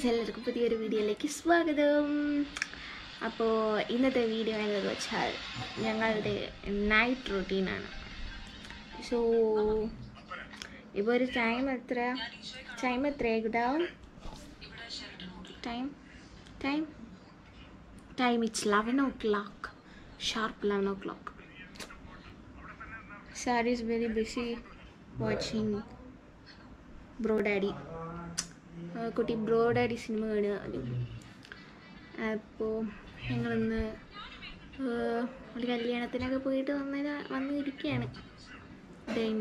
guys എല്ലാവർക്കും പുതിയൊരു വീഡിയോയിലേക്ക് സ്വാഗതം അപ്പോൾ ഇന്നത്തെ വീഡിയോ എന്താണെന്ന് വെച്ചാൽ ഞങ്ങളുടെ നൈറ്റ് റൊട്ടീനാണ് സോ ഇപ്പോൾ ഒരു ടൈം എത്ര ടൈം എത്രയാകും time time time it's eleven o'clock sharp eleven o'clock sir is very busy watching Bro Daddy ആ, കുട്ടി ബ്രോ ഡാഡി സിനിമ കാണുക അപ്പോൾ ഞങ്ങളിന്ന് ആ, ഒരു കല്യാണത്തിനൊക്കെ പോയിട്ട് വന്ന വന്നിരിക്കുകയാണ് Then,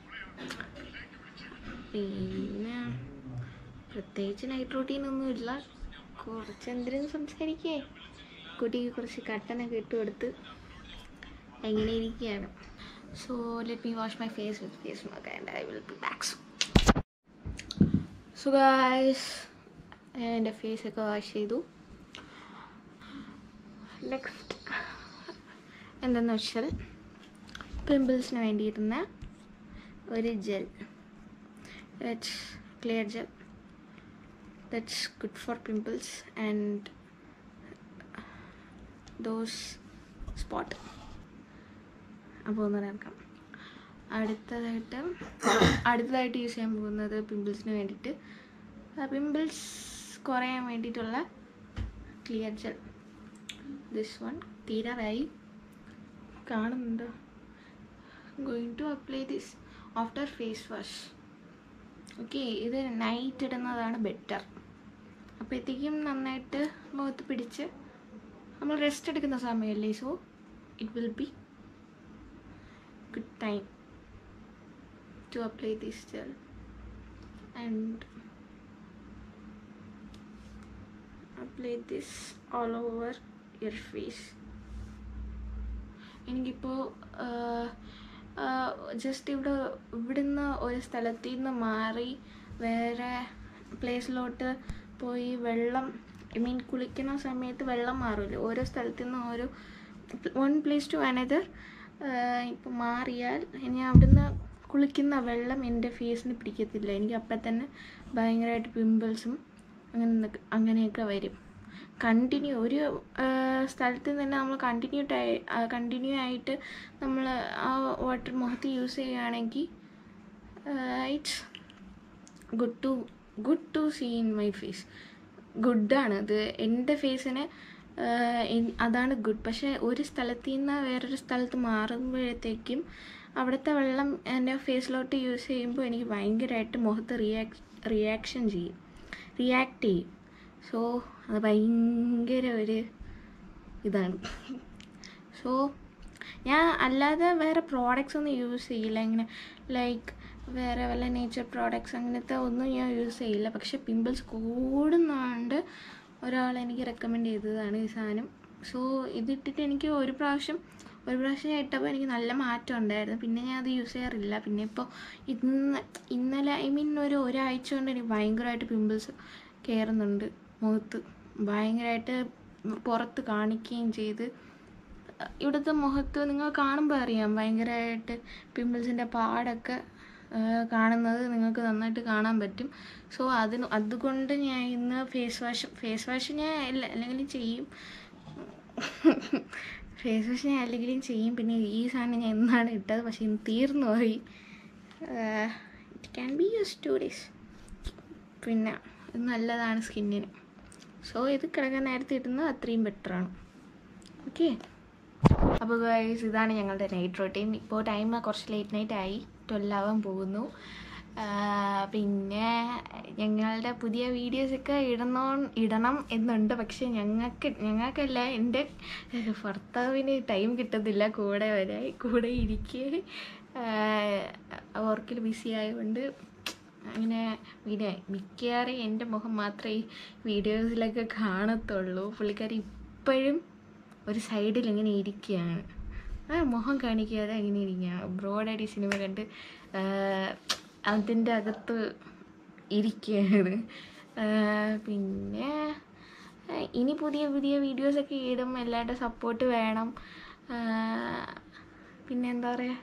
പിന്നെ പ്രത്യേകിച്ച് നൈറ്റ് റൂട്ടീനൊന്നുമില്ല കുറച്ച് എന്തിനും സംസാരിക്കേ കുട്ടിക്ക് കുറച്ച് കട്ടനൊക്കെ ഇട്ട് കൊടുത്ത് എങ്ങനെ ഇരിക്കുകയാണ് so let me wash my face with face mask and I will be back so guys എൻ്റെ ഫേസൊക്കെ വാഷ് ചെയ്തു നെക്സ്റ്റ് എന്തെന്ന് വെച്ചാൽ പിമ്പിൾസിന് വേണ്ടിയിരുന്ന ഒരു gel that's clear gel that's good for pimples and those spot അപ്പോൾ ഒന്ന് നടക്കാം അടുത്തതായിട്ട് അടുത്തതായിട്ട് യൂസ് ചെയ്യാൻ പോകുന്നത് പിമ്പിൾസിന് വേണ്ടിയിട്ട് പിമ്പിൾസ് കുറയാൻ വേണ്ടിയിട്ടുള്ള ക്ലിയർ ജെൽ ദിസ് വൺ തീരാറായി കാണുന്നുണ്ടോ going to apply this after face wash okay ഇത് നൈറ്റ് ഇടുന്നതാണ് ബെറ്റർ അപ്പോഴത്തേക്കും നന്നായിട്ട് മുഖത്ത് പിടിച്ച് നമ്മൾ റെസ്റ്റ് എടുക്കുന്ന സമയമല്ലേ so it will be good time to apply this gel and apply this all over your face എനിക്കിപ്പോൾ ജസ്റ്റ് ഇവിടെ ഇവിടുന്ന് ഒരു സ്ഥലത്തു നിന്ന് മാറി വേറെ പ്ലേസിലോട്ട് പോയി വെള്ളം ഐ മീൻ കുളിക്കുന്ന സമയത്ത് വെള്ളം മാറുമല്ലോ ഓരോ സ്ഥലത്തു നിന്ന് ഓരോ വൺ പ്ലേസ് ടു അനദർ ഇപ്പം മാറിയാൽ ഇനി അവിടുന്ന് കുളിക്കുന്ന വെള്ളം എൻ്റെ ഫേസിന് പിടിക്കത്തില്ല എനിക്ക് അപ്പം തന്നെ ഭയങ്കരമായിട്ട് പിമ്പിൾസും അങ്ങനെ അങ്ങനെയൊക്കെ വരും കണ്ടിന്യൂ ഒരു സ്ഥലത്ത് തന്നെ നമ്മൾ കണ്ടിന്യൂ കണ്ടിന്യൂ ആയിട്ട് നമ്മൾ ആ വാട്ടർ മുഖത്ത് യൂസ് ചെയ്യുകയാണെങ്കിൽ it's good to good to see in my face ഗുഡാണ് ഇത് എൻ്റെ ഫേസിന് അതാണ് ഗുഡ് പക്ഷേ ഒരു സ്ഥലത്തു നിന്ന് വേറൊരു സ്ഥലത്ത് മാറുമ്പോഴത്തേക്കും അവിടുത്തെ വെള്ളം എൻ്റെ ഫേസിലോട്ട് യൂസ് ചെയ്യുമ്പോൾ എനിക്ക് ഭയങ്കരമായിട്ട് മുഖത്ത് റിയാക് റിയാക്ഷൻ ചെയ്യും റിയാക്ട് ചെയ്യും സോ അത് ഭയങ്കര ഒരു ഇതാണ് സോ ഞാൻ അല്ലാതെ വേറെ പ്രോഡക്റ്റ്സ് ഒന്നും യൂസ് ചെയ്യില്ല ഇങ്ങനെ ലൈക്ക് വേറെ വല്ല നേച്ചർ പ്രോഡക്റ്റ്സ് അങ്ങനത്തെ ഒന്നും ഞാൻ യൂസ് ചെയ്യില്ല പക്ഷെ പിമ്പിൾസ് കൂടുന്നതുകൊണ്ട് ഒരാൾ എനിക്ക് റെക്കമെൻഡ് ചെയ്തതാണ് ഈ സാധനം സോ ഇതിട്ടിട്ട് എനിക്ക് ഒരു പ്രാവശ്യം ഒരു പ്രാവശ്യം ഞാൻ ഇട്ടപ്പോൾ എനിക്ക് നല്ല മാറ്റം ഉണ്ടായിരുന്നു പിന്നെ ഞാൻ അത് യൂസ് ചെയ്യാറില്ല പിന്നെ ഇപ്പോൾ ഇന്ന് ഇന്നലെ ഐ മീൻ ഒരു ഒരാഴ്ച കൊണ്ട് എനിക്ക് ഭയങ്കരമായിട്ട് പിമ്പിൾസ് കയറുന്നുണ്ട് മുഖത്ത് ഭയങ്കരമായിട്ട് പുറത്ത് കാണിക്കുകയും ചെയ്ത് ഇവിടുത്തെ മുഖത്ത് നിങ്ങൾ കാണുമ്പോൾ അറിയാം ഭയങ്കരമായിട്ട് പിമ്പിൾസിൻ്റെ പാടൊക്കെ കാണുന്നത് നിങ്ങൾക്ക് നന്നായിട്ട് കാണാൻ പറ്റും സോ അതിന് അതുകൊണ്ട് ഞാൻ ഇന്ന് ഫേസ് വാഷ് ഫേസ് വാഷ് ഞാൻ അല്ലെങ്കിലും ചെയ്യും ഫേസ് വാഷ് ഞാൻ അല്ലെങ്കിലും ചെയ്യും പിന്നെ ഈ സാധനം ഞാൻ എന്നാണ് ഇട്ടത് പക്ഷേ ഇന്ന് തീർന്നു പോയി it can be use two days പിന്നെ ഇത് നല്ലതാണ് സ്കിന്നിന് സോ ഇത് കിടക്കാൻ നേരത്തെ ഇടുന്നത് അത്രയും ബെറ്ററാണ് ഓക്കെ അപ്പോൾ ഗൈസ് ഇതാണ് ഞങ്ങളുടെ നൈറ്റ് റൊട്ടീൻ ഇപ്പോൾ ടൈം കുറച്ച് ലേറ്റ് നൈറ്റ് ആയി ട്വൽവ് ആവാൻ പോകുന്നു പിന്നെ ഞങ്ങളുടെ പുതിയ വീഡിയോസൊക്കെ ഇടണോ ഇടണം എന്നുണ്ട് പക്ഷെ ഞങ്ങൾക്ക് ഞങ്ങൾക്കല്ല എൻ്റെ ഭർത്താവിന് ടൈം കിട്ടത്തില്ല കൂടെ വരാൻ കൂടെ ഇരിക്കെ വർക്കിൽ ബിസി ആയതുകൊണ്ട് അങ്ങനെ വീഡിയോ മിക്കവാറും എൻ്റെ മുഖം മാത്രമേ ഈ വീഡിയോസിലൊക്കെ കാണത്തുള്ളൂ പുള്ളിക്കാരി ഇപ്പോഴും ഒരു സൈഡിൽ ഇങ്ങനെ ഇരിക്കുകയാണ് ആ മുഖം കാണിക്കാതെ ഇങ്ങനെ ഇരിക്കുകയാണ് ബ്രോഡാഡി സിനിമ കണ്ട് അതിൻ്റെ അകത്ത് ഇരിക്കുകയാണ് പിന്നെ ഇനി പുതിയ പുതിയ വീഡിയോസൊക്കെ ഇടും എല്ലാവരുടെ സപ്പോർട്ട് വേണം പിന്നെ എന്താ പറയുക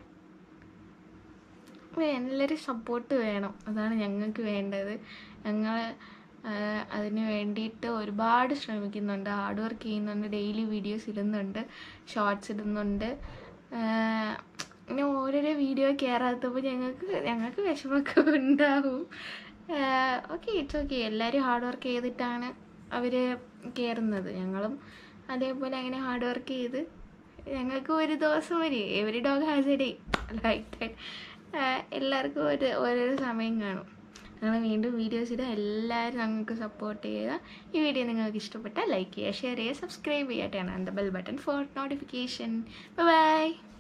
എല്ലാവരും സപ്പോർട്ട് വേണം അതാണ് ഞങ്ങൾക്ക് വേണ്ടത് ഞങ്ങൾ ആഹ് അതിന് വേണ്ടിയിട്ട് ഒരുപാട് ശ്രമിക്കുന്നുണ്ട് ഹാർഡ് വർക്ക് ചെയ്യുന്നുണ്ട് ഡെയിലി വീഡിയോസ് ഇടുന്നുണ്ട് ഷോർട്സ് ഇടുന്നുണ്ട് ആഹ് ഇങ്ങനെ ഓരോരോ വീഡിയോ കയറാത്തപ്പോൾ ഞങ്ങൾക്ക് ഞങ്ങൾക്ക് വിഷമമൊക്കെ ഉണ്ടാവും ഓക്കെ ഇറ്റ്സ് ഓക്കെ എല്ലാവരും ഹാർഡ് വർക്ക് ചെയ്തിട്ടാണ് അവർ കയറുന്നത് ഞങ്ങളും അതേപോലെ അങ്ങനെ ഹാർഡ് വർക്ക് ചെയ്ത് ഞങ്ങൾക്ക് ഒരു ദിവസം ഒരു every dog has a day like that എല്ലാവർക്കും ഒരു ഓരോരോ സമയം കാണും ഞങ്ങൾ വീണ്ടും വീഡിയോസ് ഇടുക എല്ലാവരും ഞങ്ങൾക്ക് സപ്പോർട്ട് ചെയ്യുക ഈ വീഡിയോ നിങ്ങൾക്ക് ഇഷ്ടപ്പെട്ടാൽ ലൈക്ക് ചെയ്യുക ഷെയർ ചെയ്യുക സബ്സ്ക്രൈബ് ചെയ്യുക turn on the bell button for notification by